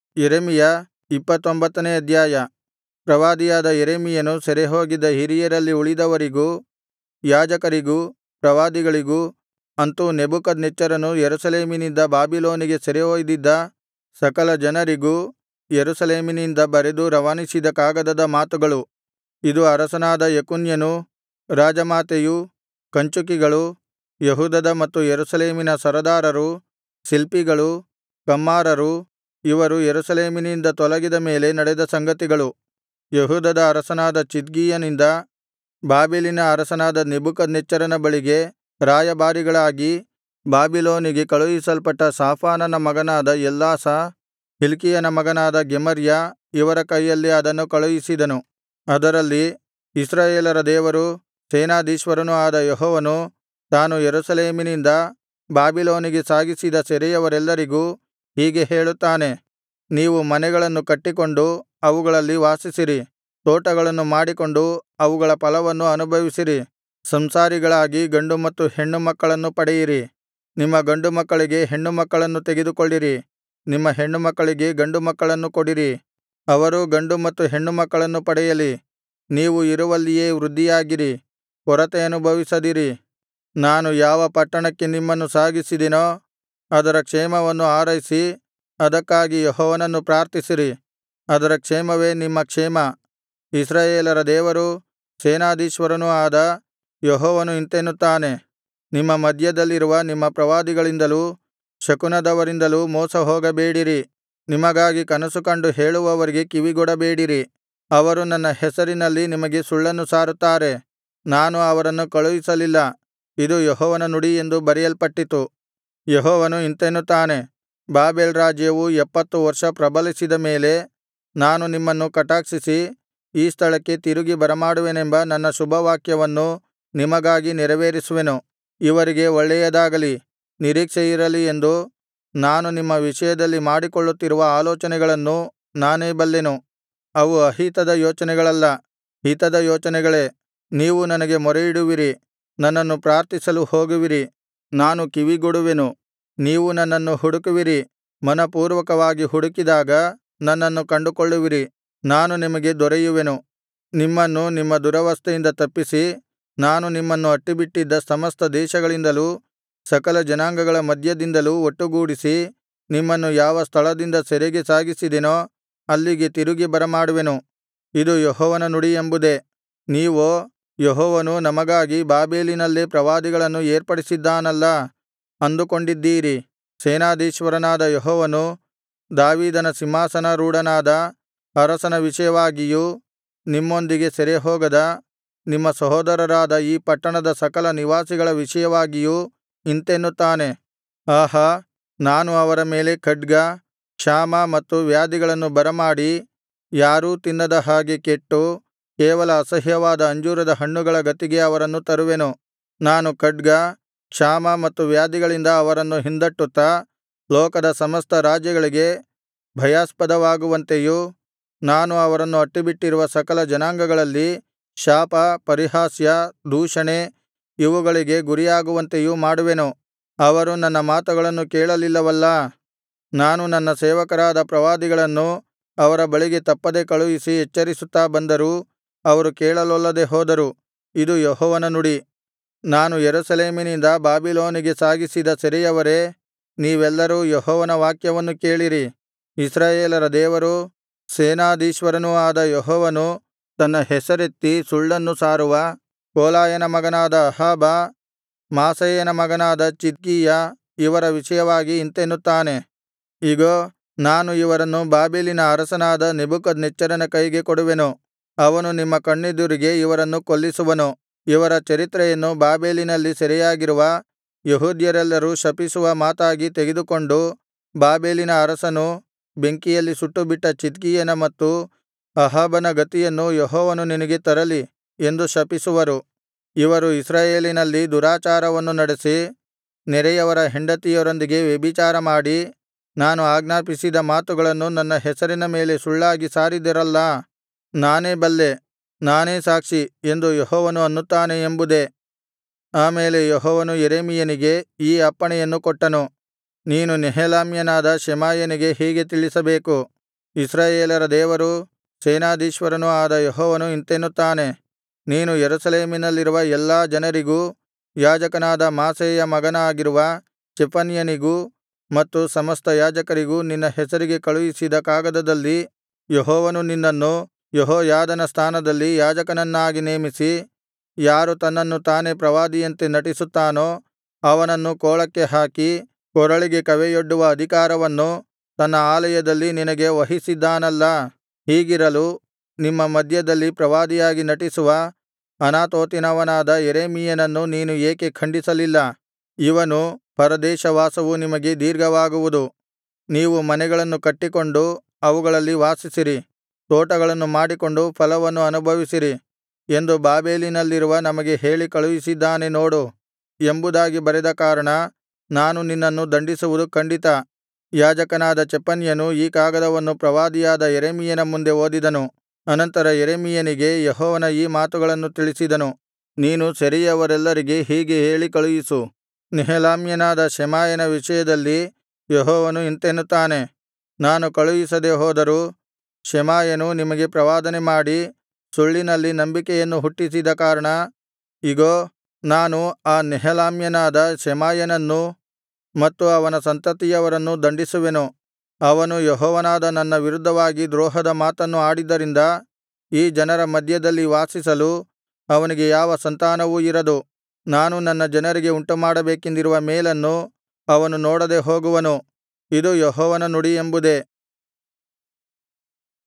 ಯೆರೆಮೀಯ ಇಪ್ಪತ್ತೊಂಬತ್ತನೇ ಅಧ್ಯಾಯ ಪ್ರವಾದಿಯಾದ ಯೆರೆಮೀಯನು ಸೆರೆಹೋಗಿದ್ದ ಹಿರಿಯರಲ್ಲಿ ಉಳಿದವರಿಗೂ ಯಾಜಕರಿಗೂ ಪ್ರವಾದಿಗಳಿಗೂ ಅಂತು ನೆಬೂಕದ್ನೆಚ್ಚರನು ಯೆರೂಸಲೇಮಿನಿಂದ ಬಾಬಿಲೋನಿಗೆ ಸೆರೆಯೊಯ್ದಿದ್ದ ಸಕಲ ಜನರಿಗೂ ಯೆರೂಸಲೇಮಿನಿಂದ ಬರೆದು ರವಾನಿಸಿದ ಕಾಗದದ ಮಾತುಗಳು ಇದು ಅರಸನಾದ ಯೆಕೊನ್ಯನೂ ರಾಜಮಾತೆಯೂ ಕಂಚುಕಿಗಳು ಯೆಹೂದದ ಮತ್ತು ಯೆರೂಸಲೇಮಿನ ಸರದಾರರು ಶಿಲ್ಪಿಗಳು ಕಮ್ಮಾರರು ಇವರು ಯೆರೂಸಲೇಮಿನಿಂದ ತೊಲಗಿದ ಮೇಲೆ ನಡೆದ ಸಂಗತಿಗಳು ಯೆಹೂದದ ಅರಸನಾದ ಚಿದ್ಕೀಯನಿಂದ ಬಾಬೆಲಿನ ಅರಸನಾದ ನೆಬೂಕದ್ನೆಚ್ಚರನ ಬಳಿಗೆ ರಾಯಭಾರಿಗಳಾಗಿ ಬಾಬಿಲೋನಿಗೆ ಕಳುಹಿಸಲ್ಪಟ್ಟ ಶಾಫಾನನ ಮಗನಾದ ಎಲ್ಲಾಸ ಹಿಲ್ಕೀಯನ ಮಗನಾದ ಗೆಮರ್ಯ ಇವರ ಕೈಯಲ್ಲಿ ಅದನ್ನು ಕಳುಹಿಸಿದನು ಅದರಲ್ಲಿ ಇಸ್ರಾಯೇಲರ ದೇವರೂ ಸೇನಾಧೀಶ್ವರನೂ ಆದ ಯೆಹೋವನು ತಾನು ಯೆರೂಸಲೇಮಿನಿಂದ ಬಾಬಿಲೋನಿಗೆ ಸಾಗಿಸಿದ ಸೆರೆಯವರೆಲ್ಲರಿಗೂ ಹೀಗೆ ಹೇಳುತ್ತಾನೆ ನೀವು ಮನೆಗಳನ್ನು ಕಟ್ಟಿಕೊಂಡು ಅವುಗಳಲ್ಲಿ ವಾಸಿಸಿರಿ ತೋಟಗಳನ್ನು ಮಾಡಿಕೊಂಡು ಅವುಗಳ ಫಲವನ್ನು ಅನುಭವಿಸಿರಿ ಸಂಸಾರಿಗಳಾಗಿ ಗಂಡು ಮತ್ತು ಹೆಣ್ಣು ಮಕ್ಕಳನ್ನು ಪಡೆಯಿರಿ ನಿಮ್ಮ ಗಂಡು ಮಕ್ಕಳಿಗೆ ಹೆಣ್ಣು ಮಕ್ಕಳನ್ನು ತೆಗೆದುಕೊಳ್ಳಿರಿ ನಿಮ್ಮ ಹೆಣ್ಣುಮಕ್ಕಳಿಗೆ ಗಂಡು ಮಕ್ಕಳನ್ನು ಕೊಡಿರಿ ಅವರೂ ಗಂಡು ಮತ್ತು ಹೆಣ್ಣು ಮಕ್ಕಳನ್ನು ಪಡೆಯಲಿ ನೀವು ಇರುವಲ್ಲಿಯೇ ವೃದ್ಧಿಯಾಗಿರಿ ಕೊರತೆ ಅನುಭವಿಸದಿರಿ ನಾನು ಯಾವ ಪಟ್ಟಣಕ್ಕೆ ನಿಮ್ಮನ್ನು ಸಾಗಿಸಿದೆನೋ ಅದರ ಕ್ಷೇಮವನ್ನು ಹಾರೈಸಿ ಅದಕ್ಕಾಗಿ ಯೆಹೋವನನ್ನು ಪ್ರಾರ್ಥಿಸಿರಿ ಅದರ ಕ್ಷೇಮವೇ ನಿಮ್ಮ ಕ್ಷೇಮ ಇಸ್ರಾಯೇಲರ ದೇವರೂ ಸೇನಾಧೀಶ್ವರನೂ ಆದ ಯೆಹೋವನು ಇಂತೆನ್ನುತ್ತಾನೆ ನಿಮ್ಮ ಮಧ್ಯದಲ್ಲಿರುವ ನಿಮ್ಮ ಪ್ರವಾದಿಗಳಿಂದಲೂ ಶಕುನದವರಿಂದಲೂ ಮೋಸಹೋಗಬೇಡಿರಿ ನಿಮಗಾಗಿ ಕನಸು ಕಂಡು ಹೇಳುವವರಿಗೆ ಕಿವಿಗೊಡಬೇಡಿರಿ ಅವರು ನನ್ನ ಹೆಸರಿನಲ್ಲಿ ನಿಮಗೆ ಸುಳ್ಳನ್ನು ಸಾರುತ್ತಾರೆ ನಾನು ಅವರನ್ನು ಕಳುಹಿಸಲಿಲ್ಲ ಇದು ಯೆಹೋವನ ನುಡಿ ಎಂದು ಬರೆಯಲ್ಪಟ್ಟಿತು ಯೆಹೋವನು ಇಂತೆನ್ನುತ್ತಾನೆ ಬಾಬೆಲ್ ರಾಜ್ಯವು ಎಪ್ಪತ್ತು ವರ್ಷ ಪ್ರಬಲಿಸಿದ ಮೇಲೆ ನಾನು ನಿಮ್ಮನ್ನು ಕಟಾಕ್ಷಿಸಿ ಈ ಸ್ಥಳಕ್ಕೆ ತಿರುಗಿ ಬರಮಾಡುವೆನೆಂಬ ನನ್ನ ಶುಭವಾಕ್ಯವನ್ನು ನಿಮಗಾಗಿ ನೆರವೇರಿಸುವೆನು ಇವರಿಗೆ ಒಳ್ಳೆಯದಾಗಲಿ ನಿರೀಕ್ಷೆಯಿರಲಿ ಎಂದು ನಾನು ನಿಮ್ಮ ವಿಷಯದಲ್ಲಿ ಮಾಡಿಕೊಳ್ಳುತ್ತಿರುವ ಆಲೋಚನೆಗಳನ್ನು ನಾನೇ ಬಲ್ಲೆನು ಅವು ಅಹಿತದ ಯೋಚನೆಗಳಲ್ಲ ಹಿತದ ಯೋಚನೆಗಳೇ ನೀವು ನನಗೆ ಮೊರೆಯಿಡುವಿರಿ ನನ್ನನ್ನು ಪ್ರಾರ್ಥಿಸಲು ಹೋಗುವಿರಿ ನಾನು ಕಿವಿಗೊಡುವೆನು ನೀವು ನನ್ನನ್ನು ಹುಡುಕುವಿರಿ ಮನಃಪೂರ್ವಕವಾಗಿ ಹುಡುಕಿದಾಗ ನನ್ನನ್ನು ಕಂಡುಕೊಳ್ಳುವಿರಿ ನಾನು ನಿಮಗೆ ದೊರೆಯುವೆನು ನಿಮ್ಮನ್ನು ನಿಮ್ಮ ದುರವಸ್ಥೆಯಿಂದ ತಪ್ಪಿಸಿ ನಾನು ನಿಮ್ಮನ್ನು ಅಟ್ಟಿಬಿಟ್ಟಿದ್ದ ಸಮಸ್ತ ದೇಶಗಳಿಂದಲೂ ಸಕಲ ಜನಾಂಗಗಳ ಮಧ್ಯದಿಂದಲೂ ಒಟ್ಟುಗೂಡಿಸಿ ನಿಮ್ಮನ್ನು ಯಾವ ಸ್ಥಳದಿಂದ ಸೆರೆಗೆ ಸಾಗಿಸಿದೆನೋ ಅಲ್ಲಿಗೆ ತಿರುಗಿ ಬರಮಾಡುವೆನು ಇದು ಯೆಹೋವನ ನುಡಿ ಎಂಬುದೇ ನೀವೋ ಯೆಹೋವನು ನಮಗಾಗಿ ಬಾಬೆಲಿನಲ್ಲೇ ಪ್ರವಾದಿಗಳನ್ನು ಏರ್ಪಡಿಸಿದ್ದಾನಲ್ಲಾ ಅಂದುಕೊಂಡಿದ್ದೀರಿ ಸೇನಾಧೀಶ್ವರನಾದ ಯೆಹೋವನು ದಾವೀದನ ಸಿಂಹಾಸನಾರೂಢನಾದ ಅರಸನ ವಿಷಯವಾಗಿಯೂ ನಿಮ್ಮೊಂದಿಗೆ ಸೆರೆಹೋಗದ ನಿಮ್ಮ ಸಹೋದರರಾದ ಈ ಪಟ್ಟಣದ ಸಕಲ ನಿವಾಸಿಗಳ ವಿಷಯವಾಗಿಯೂ ಇಂತೆನ್ನುತ್ತಾನೆ ಆಹಾ ನಾನು ಅವರ ಮೇಲೆ ಖಡ್ಗ ಕ್ಷಾಮ ಮತ್ತು ವ್ಯಾಧಿಗಳನ್ನು ಬರಮಾಡಿ ಯಾರೂ ತಿನ್ನದ ಹಾಗೆ ಕೆಟ್ಟು ಕೇವಲ ಅಸಹ್ಯವಾದ ಅಂಜೂರದ ಹಣ್ಣುಗಳ ಗತಿಗೆ ಅವರನ್ನು ತರುವೆನು ನಾನು ಖಡ್ಗ ಕ್ಷಾಮ ಮತ್ತು ವ್ಯಾಧಿಗಳಿಂದ ಅವರನ್ನು ಹಿಂದಟ್ಟುತ್ತಾ ಲೋಕದ ಸಮಸ್ತ ರಾಜ್ಯಗಳಿಗೆ ಭಯಾಸ್ಪದವಾಗುವಂತೆಯೂ ನಾನು ಅವರನ್ನು ಅಟ್ಟಿಬಿಟ್ಟಿರುವ ಸಕಲ ಜನಾಂಗಗಳಲ್ಲಿ ಶಾಪ ಪರಿಹಾಸ್ಯ ದೂಷಣೆ ಇವುಗಳಿಗೆ ಗುರಿಯಾಗುವಂತೆಯೂ ಮಾಡುವೆನು ಅವರು ನನ್ನ ಮಾತುಗಳನ್ನು ಕೇಳಲಿಲ್ಲವಲ್ಲಾ ನಾನು ನನ್ನ ಸೇವಕರಾದ ಪ್ರವಾದಿಗಳನ್ನು ಅವರ ಬಳಿಗೆ ತಪ್ಪದೆ ಕಳುಹಿಸಿ ಎಚ್ಚರಿಸುತ್ತಾ ಬಂದರೂ ಅವರು ಕೇಳಲೊಲ್ಲದೆ ಹೋದರು ಇದು ಯೆಹೋವನ ನುಡಿ ನಾನು ಯೆರೂಸಲೇಮಿನಿಂದ ಬಾಬಿಲೋನಿಗೆ ಸಾಗಿಸಿದ ಸೆರೆಯವರೇ ನೀವೆಲ್ಲರೂ ಯೆಹೋವನ ವಾಕ್ಯವನ್ನು ಕೇಳಿರಿ ಇಸ್ರಾಯೇಲರ ದೇವರೂ ಸೇನಾಧೀಶ್ವರನೂ ಆದ ಯೆಹೋವನು ತನ್ನ ಹೆಸರೆತ್ತಿ ಸುಳ್ಳನ್ನು ಸಾರುವ ಕೋಲಾಯನ ಮಗನಾದ ಅಹಾಬ ಮಾಸೇಯನ ಮಗನಾದ ಚಿದ್ಕೀಯ ಇವರ ವಿಷಯವಾಗಿ ಇಂತೆನ್ನುತ್ತಾನೆ ಇಗೋ ನಾನು ಇವರನ್ನು ಬಾಬೆಲಿನ ಅರಸನಾದ ನೆಬೂಕದ್ನೆಚ್ಚರನ ಕೈಗೆ ಕೊಡುವೆನು ಅವನು ನಿಮ್ಮ ಕಣ್ಣೆದುರಿಗೆ ಇವರನ್ನು ಕೊಲ್ಲಿಸುವನು ಇವರ ಚರಿತ್ರೆಯನ್ನು ಬಾಬೆಲಿನಲ್ಲಿ ಸೆರೆಯಾಗಿರುವ ಯೆಹೂದ್ಯರೆಲ್ಲರೂ ಶಪಿಸುವ ಮಾತಾಗಿ ತೆಗೆದುಕೊಂಡು ಬಾಬೆಲಿನ ಅರಸನು ಬೆಂಕಿಯಲ್ಲಿ ಸುಟ್ಟುಬಿಟ್ಟ ಚಿದ್ಕೀಯನ ಮತ್ತು ಅಹಾಬನ ಗತಿಯನ್ನು ಯೆಹೋವನು ನಿನಗೆ ತರಲಿ ಎಂದು ಶಪಿಸುವರು ಇವರು ಇಸ್ರಾಯೇಲಿನಲ್ಲಿ ದುರಾಚಾರವನ್ನು ನಡೆಸಿ ನೆರೆಯವರ ಹೆಂಡತಿಯರೊಂದಿಗೆ ವ್ಯಭಿಚಾರಮಾಡಿ ನಾನು ಆಜ್ಞಾಪಿಸಿದ ಮಾತುಗಳನ್ನು ನನ್ನ ಹೆಸರಿನ ಮೇಲೆ ಸುಳ್ಳಾಗಿ ಸಾರಿದಿರಲ್ಲಾ ನಾನೇ ಬಲ್ಲೆ ನಾನೇ ಸಾಕ್ಷಿ ಎಂದು ಯೆಹೋವನು ಅನ್ನುತ್ತಾನೆ ಎಂಬುದೇ ಆ ಮೇಲೆ ಯೆಹೋವನು ಯೆರೆಮೀಯನಿಗೆ ಈ ಅಪ್ಪಣೆಯನ್ನು ಕೊಟ್ಟನು ನೀನು ನೆಹೆಲಾಮ್ಯನಾದ ಶೆಮಾಯನಿಗೆ ಹೀಗೆ ತಿಳಿಸಬೇಕು ಇಸ್ರಾಯೇಲರ ದೇವರೂ ಸೇನಾಧೀಶ್ವರನೂ ಆದ ಯೆಹೋವನು ಇಂತೆನ್ನುತ್ತಾನೆ ನೀನು ಯೆರೂಸಲೇಮಿನಲ್ಲಿರುವ ಎಲ್ಲಾ ಜನರಿಗೂ ಯಾಜಕನಾದ ಮಾಸೇಯನ ಮಗನಾಗಿರುವ ಚೆಫನ್ಯನಿಗೂ ಮತ್ತು ಸಮಸ್ತ ಯಾಜಕರಿಗೂ ನಿನ್ನ ಹೆಸರಿಗೆ ಕಳುಹಿಸಿದ ಕಾಗದದಲ್ಲಿ ಯೆಹೋವನು ನಿನ್ನನ್ನು ಯೆಹೋಯಾದನ ಸ್ಥಾನದಲ್ಲಿ ಯಾಜಕನನ್ನಾಗಿ ನೇಮಿಸಿ ಯಾರು ತನ್ನನ್ನು ತಾನೇ ಪ್ರವಾದಿಯಂತೆ ನಟಿಸುತ್ತಾನೋ ಅವನನ್ನು ಕೋಳಕ್ಕೆ ಹಾಕಿ ಕೊರಳಿಗೆ ಕವೆಯೊಡ್ಡುವ ಅಧಿಕಾರವನ್ನು ತನ್ನ ಆಲಯದಲ್ಲಿ ನಿನಗೆ ವಹಿಸಿದ್ದಾನಲ್ಲಾ ಹೀಗಿರಲು ನಿಮ್ಮ ಮಧ್ಯದಲ್ಲಿ ಪ್ರವಾದಿಯಾಗಿ ನಟಿಸುವ ಅನಾತೋತಿನವನಾದ ಯೆರೆಮೀಯನನ್ನು ನೀನು ಏಕೆ ಖಂಡಿಸಲಿಲ್ಲ ಇವನು ಪರದೇಶವಾಸವು ನಿಮಗೆ ದೀರ್ಘವಾಗುವುದು ನೀವು ಮನೆಗಳನ್ನು ಕಟ್ಟಿಕೊಂಡು ಅವುಗಳಲ್ಲಿ ವಾಸಿಸಿರಿ ತೋಟಗಳನ್ನು ಮಾಡಿಕೊಂಡು ಫಲವನ್ನು ಅನುಭವಿಸಿರಿ ಎಂದು ಬಾಬೆಲಿನಲ್ಲಿರುವ ನಮಗೆ ಹೇಳಿ ಕಳುಹಿಸಿದ್ದಾನೆ ನೋಡು ಎಂಬುದಾಗಿ ಬರೆದ ಕಾರಣ ನಾನು ನಿನ್ನನ್ನು ದಂಡಿಸುವುದು ಖಂಡಿತ ಯಾಜಕನಾದ ಚೆಫನ್ಯನು ಈ ಕಾಗದವನ್ನು ಪ್ರವಾದಿಯಾದ ಯೆರೆಮೀಯನ ಮುಂದೆ ಓದಿದನು ಅನಂತರ ಯೆರೆಮೀಯನಿಗೆ ಯೆಹೋವನ ಈ ಮಾತುಗಳನ್ನು ತಿಳಿಸಿದನು ನೀನು ಸೆರೆಯವರೆಲ್ಲರಿಗೆ ಹೀಗೆ ಹೇಳಿ ಕಳುಹಿಸು ನೆಹೆಲಾಮ್ಯನಾದ ಶೆಮಾಯನ ವಿಷಯದಲ್ಲಿ ಯೆಹೋವನು ಇಂತೆನ್ನುತ್ತಾನೆ ನಾನು ಕಳುಹಿಸದೆ ಹೋದರೂ ಶೆಮಾಯನು ನಿಮಗೆ ಪ್ರವಾದನೆ ಮಾಡಿ ಸುಳ್ಳಿನಲ್ಲಿ ನಂಬಿಕೆಯನ್ನು ಹುಟ್ಟಿಸಿದ ಕಾರಣ ಇಗೋ ನಾನು ಆ ನೆಹೆಲಾಮ್ಯನಾದ ಶೆಮಾಯನನ್ನೂ ಮತ್ತು ಅವನ ಸಂತತಿಯವರನ್ನೂ ದಂಡಿಸುವೆನು ಅವನು ಯೆಹೋವನಾದ ನನ್ನ ವಿರುದ್ಧವಾಗಿ ದ್ರೋಹದ ಮಾತನ್ನು ಆಡಿದ್ದರಿಂದ ಈ ಜನರ ಮಧ್ಯದಲ್ಲಿ ವಾಸಿಸಲು ಅವನಿಗೆ ಯಾವ ಸಂತಾನವೂ ಇರದು ನಾನು ನನ್ನ ಜನರಿಗೆ ಉಂಟುಮಾಡಬೇಕೆಂದಿರುವ ಮೇಲನ್ನು ಅವನು ನೋಡದೆ ಹೋಗುವನು ಇದು ಯೆಹೋವನ ನುಡಿ ಎಂಬುದೇ